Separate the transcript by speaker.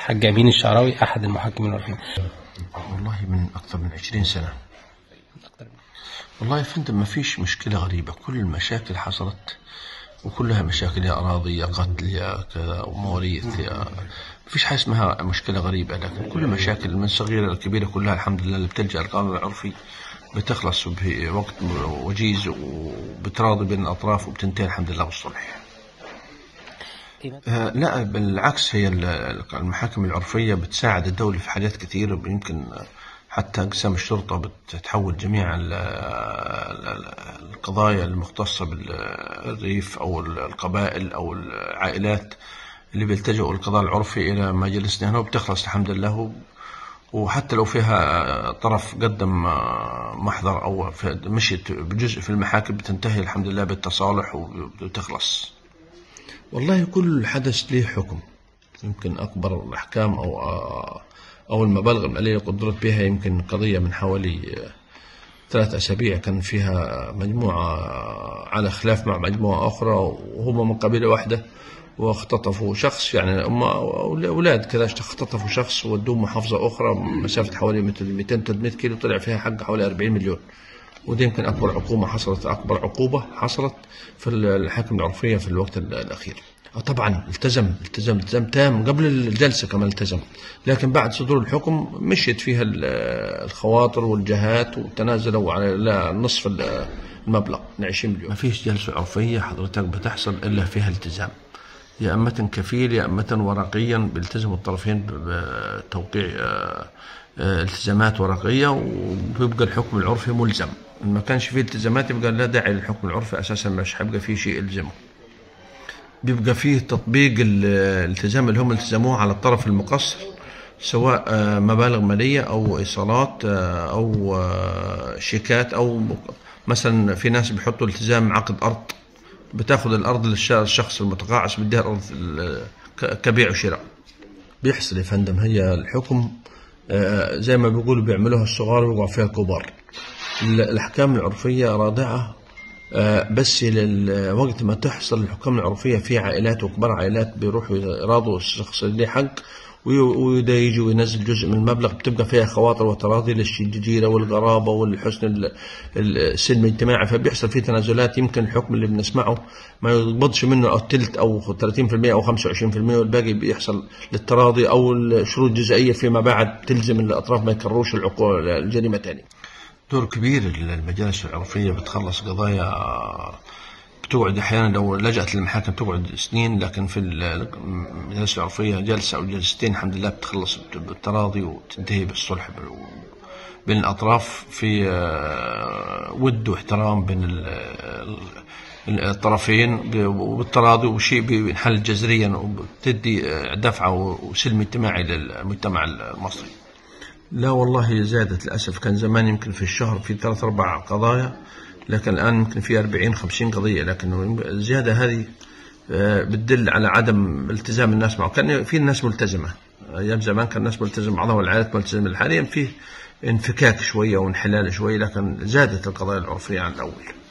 Speaker 1: الحاج امين الشعراوي احد المحكمين العرفيين
Speaker 2: والله من أكثر من 20 سنة والله يا فندم ما فيش مشكلة غريبة كل المشاكل حصلت وكلها مشاكل يا أراضي يا قتل يا كذا ومواريث يا ما فيش حاجة اسمها مشكلة غريبة لكن كل المشاكل من صغيرة لكبيرة كلها الحمد لله اللي بتلجأ القانون العرفي بتخلص بوقت وجيز وبتراضي بين الأطراف وبتنتهي الحمد لله بالصلح آه، لا بالعكس هي ال- المحاكم العرفية بتساعد الدولة في حاجات كثيرة يمكن حتى أقسام الشرطة بتحول جميع ال- ال- القضايا المختصة بالريف أو القبائل أو العائلات اللي بيلتجئوا القضاء العرفي إلى مجلسنا هنا وبتخلص الحمد لله وحتى لو فيها طرف قدم محضر أو في- مشيت بجزء في المحاكم بتنتهي الحمد لله بالتصالح وبتخلص والله كل حدث له حكم يمكن أكبر الأحكام أو أو المبالغ المالية قدرت بها يمكن قضية من حوالي ثلاث أسابيع كان فيها مجموعة على خلاف مع مجموعة أخرى وهم من قبيلة واحدة واختطفوا شخص يعني هم أولاد كذا اختطفوا شخص ودوه محافظة أخرى مسافة حوالي 200 300 كيلو طلع فيها حق حوالي 40 مليون ودي يمكن أكبر عقوبة حصلت أكبر عقوبة حصلت في الحاكم العرفية في الوقت الأخير آه طبعا التزم التزم التزام تام قبل الجلسة كمان التزم لكن بعد صدور الحكم مشيت فيها ال- الخواطر والجهات وتنازلوا على لا نصف ال- المبلغ من 20 مليون ما فيش جلسة عرفية حضرتك بتحصل إلا فيها التزام يا أمة كفيل يا أمة ورقيا بيلتزم الطرفين بتوقيع آه، آه، التزامات ورقية وبيبقى الحكم العرفي ملزم إن ما كانش فيه التزامات يبقى لا داعي للحكم العرفي أساسا مش هيبقى فيه شيء يلزمه بيبقى فيه تطبيق ال- الالتزام اللي هم التزموه على الطرف المقصر سواء آه، مبالغ مالية أو إيصالات آه، أو آه، شيكات أو مثلا في ناس بيحطوا التزام عقد أرض بتاخذ الأرض للشخص المتقاعس بديها الأرض ال- ك- كبيع وشراء بيحصل يا فندم هي الحكم آه، زي ما بيقولوا بيعملوها الصغار ويقعوا فيها الكبار ال- الأحكام العرفية رادعة آه، بس لل- وقت ما تحصل الحكام العرفية في عائلات وكبار عائلات بيروحوا يراضوا الشخص اللي ليه حق وي- وده يجي وينزل جزء من المبلغ بتبقى فيها خواطر وتراضي للجيرة والقرابة والحسن ال- ال- السلم الاجتماعي فبيحصل فيه تنازلات يمكن الحكم اللي بنسمعه ما يضبطش منه أو تلت أو 30% أو 25% والباقي بيحصل للتراضي أو الشروط الجزائية فيما بعد تلزم الأطراف ما يكرروش العقو- الجريمة تاني دور كبير المجالس العرفية بتخلص قضايا بتقعد احيانا لو لجأت للمحاكم تقعد سنين لكن في المجالس العرفية جلسة او جلستين الحمد لله بتخلص بالتراضي وتنتهي بالصلح بين الاطراف في آه، ود واحترام بين ال- ال- الطرفين ب- وبالتراضي وشيء بينحل جذريا وبتدي آه، دفعة وسلم اجتماعي للمجتمع المصري لا والله زادت للأسف كان زمان يمكن في الشهر في ثلاث أربع قضايا لكن الآن يمكن في 40 50 قضية لكن الزيادة هذه آه، بتدل على عدم التزام الناس معه كان في الناس ملتزمة أيام زمان كان الناس ملتزمة بعضها والعائلات ملتزمة حاليا فيه انفكاك شوية وانحلال شوية لكن زادت القضايا العرفية عن الأول